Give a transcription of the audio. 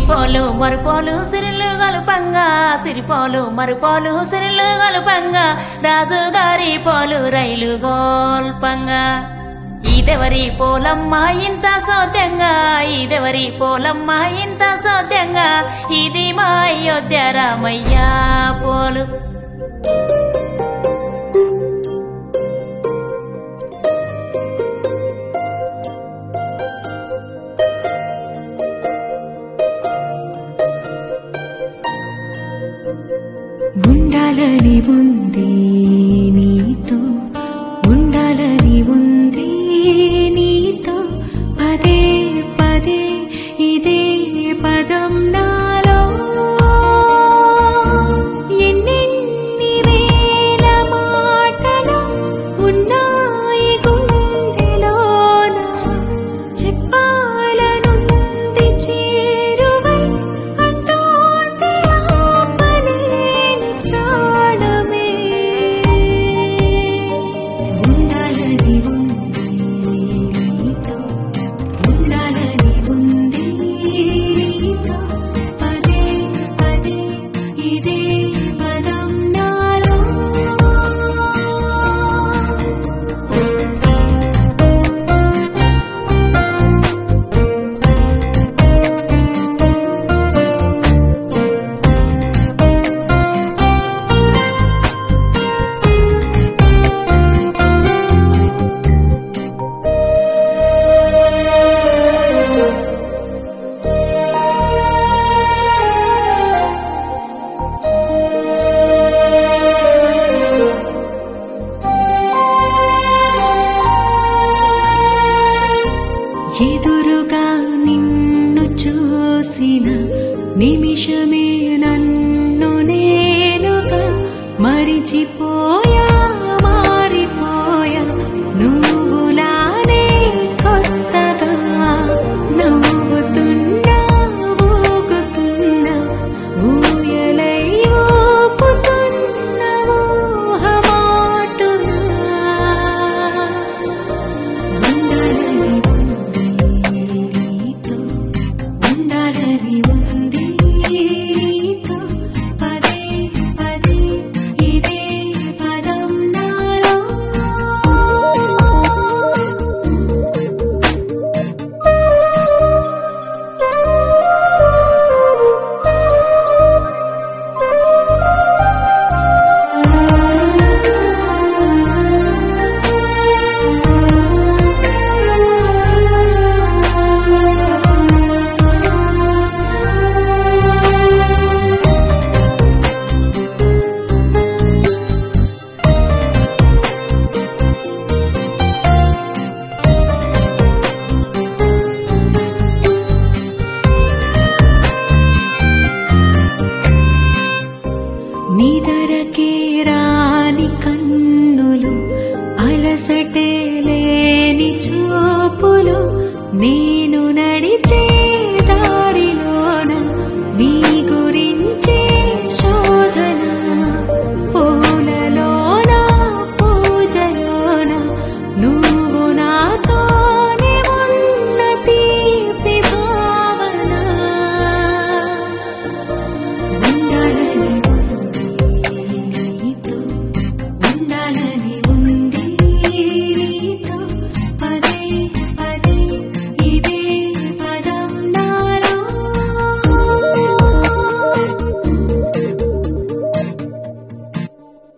సిరిపోలు మరుపోలు సిరిలు గలుపంగా సిరిపోలు మరుపోలు సిరిలు గలుపంగా రాజుగారి పోలు రైలు గోల్పంగా ఇదెవరి పోలమ్మ ఇంత సౌద్యంగా ఇదెవరి పోలమ్మ ఇంత సౌద్యంగా ఇది మా అయోధ్య రామయ్య పోలు ఉండాలని ఉంది నీతో ఉండాలని ఉంది నీతో పదే పదే ఇదే పదం నాలో ఎన్నెన్ని వేల మాటలు ఉన్నాయి గుండెలోన చెప్పాలనుంది చేరువై అంటోంది ఆపలేని ప్రాణమే ఉండాలని ఉంది నీతో ఉండాలని ఉంది నీతో పదే పదే ఇదే పదం నాలో ఎదురుగా నిన్ను చూసిన నిమిషమే నన్ను నేనుగా మరిచిపోయా మారిపోయా నువ్వులానే కొత్తగా నవ్వుతున్నా ఊగుతున్నా ఊయలై ఊపుతున్న ఊహమాటుగా ఉండాలని ఉంది నీతో ఉండాలని ఉంది